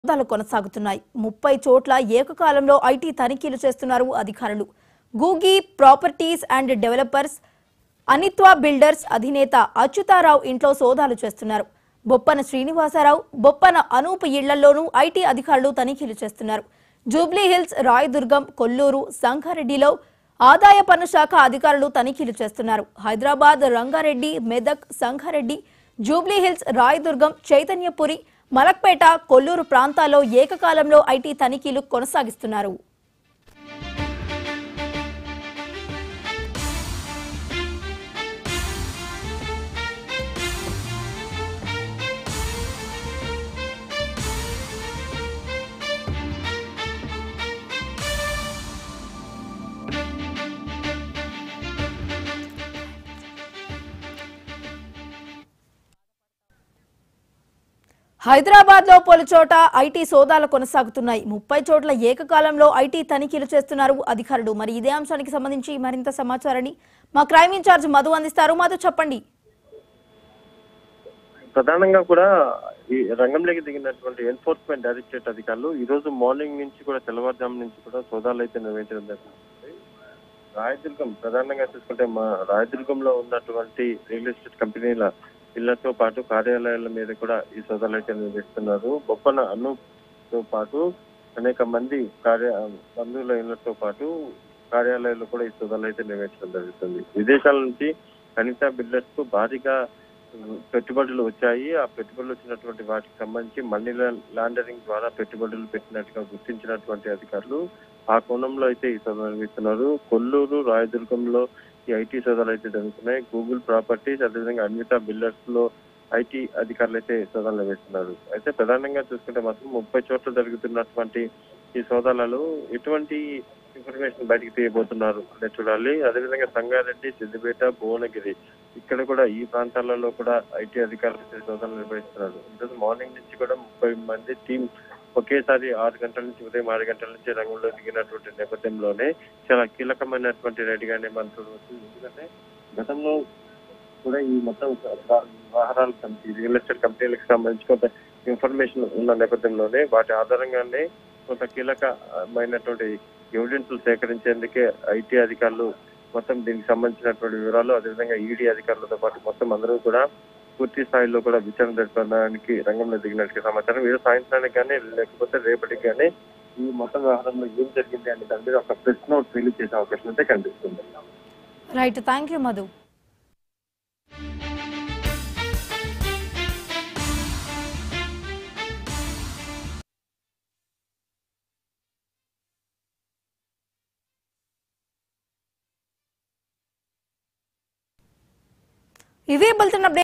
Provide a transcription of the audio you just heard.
సోదాలు కొనసాగుతున్నాయి ముప్పై చోట్ల ఏకకాలంలో ఐటీ తనిఖీలు చేస్తున్నారు అధికారులు Googee properties and developers Anitva builders అధినేత అచ్యుతారావు ఇంట్లో సోదాలు చేస్తున్నారు బొప్పన శ్రీనివాసరావు బొప్పన అనూప్ ఇళ్లలోనూ ఐటీ అధికారులు తనిఖీలు చేస్తున్నారు జూబ్లీ హిల్స్ రాయదుర్గం కొల్లూరు సంగారెడ్డిలో ఆదాయ పన్ను శాఖ అధికారులు తనిఖీలు చేస్తున్నారు హైదరాబాద్ రంగారెడ్డి మెదక్ సంగారెడ్డి జూబ్లీ హిల్స్ రాయదుర్గం చైతన్యపురి మలక్పేట కొల్లూరు ప్రాంతాల్లో ఏకకాలంలో ఐటీ తనిఖీలు కొనసాగిస్తున్నారు హైదరాబాద్ లో పలు చోట ఐటీ సోదాలు కొనసాగుతున్నాయి ముప్పై చోట్ల ఏకకాలంలో ఐటీ తనిఖీలు చేస్తున్నారు అధికారులు మరి ఇదే అంశానికి సంబంధించి మరింత సమాచారాన్ని మా క్రైమ్ ఇన్ఛార్జ్ మధు అందిస్తారు మధు చెప్పండి ప్రధానంగా కూడా ఈ రంగంలోకి దిగినటువంటి ఎన్ఫోర్స్మెంట్ డైరెక్టరేట్ అధికారులు ఈ రోజు మార్నింగ్ నుంచి కూడా తెల్లవారుజాము నుంచి కూడా సోదాలు అయితే నిర్వహించడం జరిగింది రాయదుర్గం ప్రధానంగా చూసుకుంటే మా రాయదుర్గంలో ఉన్నటువంటి రియల్ ఎస్టేట్ కంపెనీల ఇళ్లతో పాటు కార్యాలయాల మీద కూడా ఈ సోదాలు అయితే నిర్వహిస్తున్నారు బొప్పన అనుతో పాటు అనేక మంది కార్య బంధువుల ఇళ్లతో పాటు కార్యాలయాల్లో కూడా ఈ సోదాలు అయితే నిర్వహించడం జరుగుతుంది విదేశాల నుంచి అనితా బిల్డర్స్ కు భారీగా పెట్టుబడులు వచ్చాయి ఆ పెట్టుబడులు వచ్చినటువంటి వాటికి సంబంధించి మనీ లాండరింగ్ ద్వారా పెట్టుబడులు పెట్టినట్టుగా గుర్తించినటువంటి అధికారులు ఆ కోణంలో అయితే ఈ సోదాలు నిర్వహిస్తున్నారు కొల్లూరు రాయదుర్గంలో ఈ ఐటీ సోదాలు అయితే జరుగుతున్నాయి గూగుల్ ప్రాపర్టీస్ అదేవిధంగా అన్విత బిల్డర్స్ లో ఐటీ అధికారులు అయితే సోదాలు నిర్వహిస్తున్నారు అయితే ప్రధానంగా చూసుకుంటే మాత్రం ముప్పై చోట్ల జరుగుతున్నటువంటి ఈ సోదాలలో ఎటువంటి ఇన్ఫర్మేషన్ బయటికి తీయబోతున్నారు అనేది చూడాలి అదేవిధంగా సంగారెడ్డి సిద్దిపేట భువనగిరి ఇక్కడ కూడా ఈ ప్రాంతాలలో కూడా ఐటీ అధికారులు అయితే సోదాలు నిర్వహిస్తున్నారు ఈరోజు మార్నింగ్ నుంచి కూడా ముప్పై మంది టీం ఒకేసారి ఆరు గంటల నుంచి ఉదయం ఆరు గంటల నుంచి రంగంలో దిగినటువంటి నేపథ్యంలోనే చాలా కీలకమైనటువంటి రైడ్గానే మనం చూడవచ్చు ఎందుకంటే గతంలో కూడా ఈ మొత్తం వ్యవహారాల కమిటీ రియల్ ఎస్టేట్ కంపెనీలకు సంబంధించి కొంత ఇన్ఫర్మేషన్ ఉన్న నేపథ్యంలోనే వాటి ఆధారంగానే కొంత కీలకమైనటువంటి ఎవిడెన్స్ సేకరించేందుకే ఐటీ అధికారులు మొత్తం దీనికి సంబంధించినటువంటి వివరాలు అదేవిధంగా ఈడీ అధికారులతో పాటు మొత్తం అందరూ కూడా పూర్తి స్థాయిలో కూడా విచారణ జరపడానికి రంగంలో దిగినట్టు సమాచారం ఈరోజు సాయంత్రానికి కానీ లేకపోతే రేపటికి కానీ ఈ మొత్తం వ్యవహారంలో ఏం జరిగింది అనే దాని మీద ఒక ప్రెస్ నోట్ రిలీజ్ చేసే అవకాశం అయితే కనిపిస్తుంది రైట్ థ్యాంక్ యూ మధు ఇవే బులెటిన్ అప్డేట్